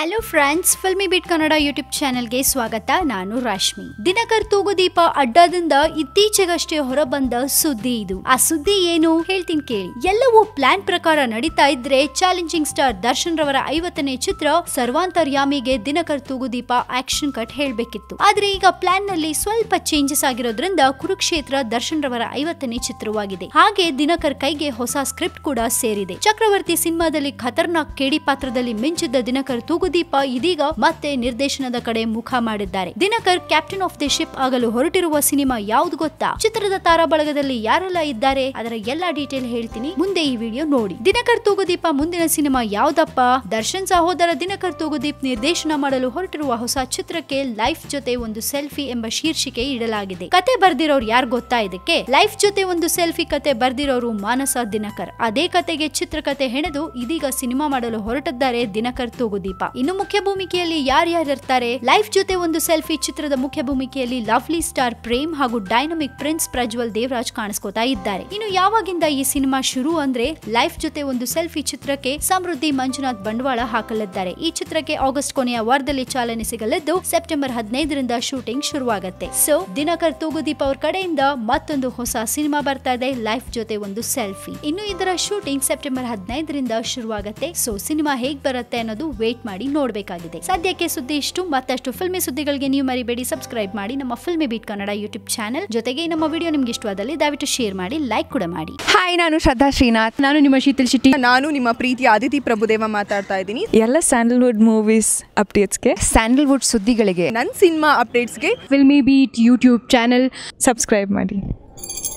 hello friends filmy bit Kannada YouTube ಚಾನೆಲ್ಗೆ ಸ್ವಾಗತ ನಾನು ರಾಶ್ಮಿ ದಿನಕರ್ ತೂಗುದೀಪ ಅಡ್ಡದಿಂದ ಇತ್ತೀಚೆಗಷ್ಟೇ ಹೊರಬಂದ ಸುದ್ದಿ ಇದು ಆ ಸುದ್ದಿ ಏನು ಹೇಳ್ತೀನಿ ಕೇಳಿ ಎಲ್ಲವೂ ಪ್ಲಾನ್ ಪ್ರಕಾರ ನಡೀತಾ ಇದ್ರೆ ಚಾಲೆಂಜಿಂಗ್ ಸ್ಟಾರ್ ದರ್ಶನ್ ರವರ ಐವತ್ತನೇ ಚಿತ್ರ ಸರ್ವಾಂತರ್ಯಾಮಿಗೆ ದಿನಕರ್ ತೂಗುದೀಪ ಆಕ್ಷನ್ ಕಟ್ ಹೇಳ್ಬೇಕಿತ್ತು ಆದ್ರೆ ಈಗ ಪ್ಲಾನ್ ನಲ್ಲಿ ಸ್ವಲ್ಪ ಚೇಂಜಸ್ ಆಗಿರೋದ್ರಿಂದ ಕುರುಕ್ಷೇತ್ರ ದರ್ಶನ್ ರವರ ಐವತ್ತನೇ ಚಿತ್ರವಾಗಿದೆ ಹಾಗೆ ದಿನಕರ್ ಕೈಗೆ ಹೊಸ ಸ್ಕ್ರಿಪ್ಟ್ ಕೂಡ ಸೇರಿದೆ ಚಕ್ರವರ್ತಿ ಸಿನಿಮಾದಲ್ಲಿ ಖತರ್ನಾಕ್ ಕೇಡಿ ಪಾತ್ರದಲ್ಲಿ ಮಿಂಚಿದ್ದ ದಿನಕರ್ ತೂಗುದೀಪ ಇದೀಗ ಮತ್ತೆ ನಿರ್ದೇಶನದ ಕಡೆ ಮುಖ ಮಾಡಿದ್ದಾರೆ Dinakar captain of the ship ಆಗಲು ಹೊರಟಿರುವ ಸಿನಿಮಾ ಯಾವ್ದು ಗೊತ್ತಾ ಚಿತ್ರದ ತಾರಾ ಬಳಗದಲ್ಲಿ ಯಾರೆಲ್ಲ ಇದ್ದಾರೆ ಅದರ ಎಲ್ಲಾ ಡೀಟೇಲ್ ಹೇಳ್ತೀನಿ ಮುಂದೆ ಈ ವಿಡಿಯೋ ನೋಡಿ ದಿನಕರ್ ತೂಗುದೀಪ ಮುಂದಿನ ಸಿನಿಮಾ ಯಾವ್ದಪ್ಪ ದರ್ಶನ್ ಸಹೋದರ ದಿನಕರ್ ತೂಗುದೀಪ್ ನಿರ್ದೇಶನ ಮಾಡಲು ಹೊರಟಿರುವ ಹೊಸ ಚಿತ್ರಕ್ಕೆ ಲೈಫ್ ಜೊತೆ ಒಂದು ಸೆಲ್ಫಿ ಎಂಬ ಶೀರ್ಷಿಕೆ ಇಡಲಾಗಿದೆ ಕತೆ ಬರ್ದಿರೋರು ಯಾರು ಗೊತ್ತಾ ಇದಕ್ಕೆ ಲೈಫ್ ಜೊತೆ ಒಂದು ಸೆಲ್ಫಿ ಕತೆ ಬರ್ದಿರೋರು ಮಾನಸ ದಿನಕರ್ ಅದೇ ಕತೆಗೆ ಚಿತ್ರಕತೆ ಹೆಣೆದು ಇದೀಗ ಸಿನಿಮಾ ಮಾಡಲು ಹೊರಟಿದ್ದಾರೆ ದಿನಕರ್ ತೂಗುದೀಪ ಇನ್ನು ಮುಖ್ಯ ಭೂಮಿಕೆಯಲ್ಲಿ ಯಾರ್ಯಾರಿರ್ತಾರೆ ಲೈಫ್ ಜೊತೆ ಒಂದು ಸೆಲ್ಫಿ ಚಿತ್ರದ ಮುಖ್ಯ ಭೂಮಿಕೆಯಲ್ಲಿ ಲವ್ಲಿ ಸ್ಟಾರ್ ಪ್ರೇಮ್ ಹಾಗೂ ಡೈನಮಿಕ್ ಪ್ರಿನ್ಸ್ ಪ್ರಜ್ವಲ್ ದೇವರಾಜ್ ಕಾಣಿಸ್ಕೋತಾ ಇದ್ದಾರೆ ಇನ್ನು ಯಾವಾಗಿಂದ ಈ ಸಿನಿಮಾ ಶುರು ಅಂದ್ರೆ ಲೈಫ್ ಜೊತೆ ಒಂದು ಸೆಲ್ಫಿ ಚಿತ್ರಕ್ಕೆ ಸಮೃದ್ಧಿ ಮಂಜುನಾಥ್ ಬಂಡವಾಳ ಹಾಕಲಿದ್ದಾರೆ ಈ ಚಿತ್ರಕ್ಕೆ ಆಗಸ್ಟ್ ಕೊನೆಯ ವಾರದಲ್ಲಿ ಚಾಲನೆ ಸಿಗಲಿದ್ದು ಸೆಪ್ಟೆಂಬರ್ ಹದಿನೈದರಿಂದ ಶೂಟಿಂಗ್ ಶುರುವಾಗುತ್ತೆ ಸೊ ದಿನಕರ್ ತೂಗುದೀಪ್ ಅವ್ರ ಕಡೆಯಿಂದ ಮತ್ತೊಂದು ಹೊಸ ಸಿನಿಮಾ ಬರ್ತಾ ಇದೆ ಲೈಫ್ ಜೊತೆ ಒಂದು ಸೆಲ್ಫಿ ಇನ್ನು ಇದರ ಶೂಟಿಂಗ್ ಸೆಪ್ಟೆಂಬರ್ ಹದಿನೈದರಿಂದ ಶುರುವಾಗುತ್ತೆ ಸೊ ಸಿನಿಮಾ ಹೇಗ್ ಬರುತ್ತೆ ಅನ್ನೋದು ವೇಟ್ ಮಾಡಿ ನೋಡಬೇಕಾಗಿದೆ ಸದ್ಯಕ್ಕೆ ಸುದ್ದಿ ಇಷ್ಟು ಮತ್ತಷ್ಟು ಫಿಲ್ಮಿ ಸುದ್ದಿಗಳಿಗೆ ನೀವು ಮರಿಬೇಡಿ ಸಬ್ಸ್ಕ್ರೈಬ್ ಮಾಡಿ ನಮ್ಮ Filmibeat Kannada YouTube channel ಜೊತೆಗೆ ನಮ್ಮ ವಿಡಿಯೋ ನಿಮ್ಗೆ ಇಷ್ಟವಾದಲ್ಲಿ ದಯವಿಟ್ಟು ಶೇರ್ ಮಾಡಿ ಲೈಕ್ ಕೂಡ ಮಾಡಿ ಹಾಯ್ ನಾನು ಶ್ರದ್ಧಾ ಶ್ರೀನಾಥ್ ನಾನು ನಿಮ್ಮ ಶೀತಲ್ ಶೆಟ್ಟಿ ನಾನು ನಿಮ್ಮ ಪ್ರೀತಿಯ ಅದಿತಿ ಪ್ರಭುದೇವ ಮಾತಾಡ್ತಾ ಇದ್ದೀನಿ ಎಲ್ಲ ಸ್ಯಾಂಡಲ್ವುಡ್ ಮೂವೀಸ್ ಅಪ್ಡೇಟ್ಸ್ಗೆ ಸ್ಯಾಂಡಲ್ವುಡ್ ಸುದ್ದಿಗಳಿಗೆ ನನ್ನ ಸಿನಿಮಾ ಅಪ್ಡೇಟ್ಸ್ಗೆ Filmibeat YouTube channel subscribe ಮಾಡಿ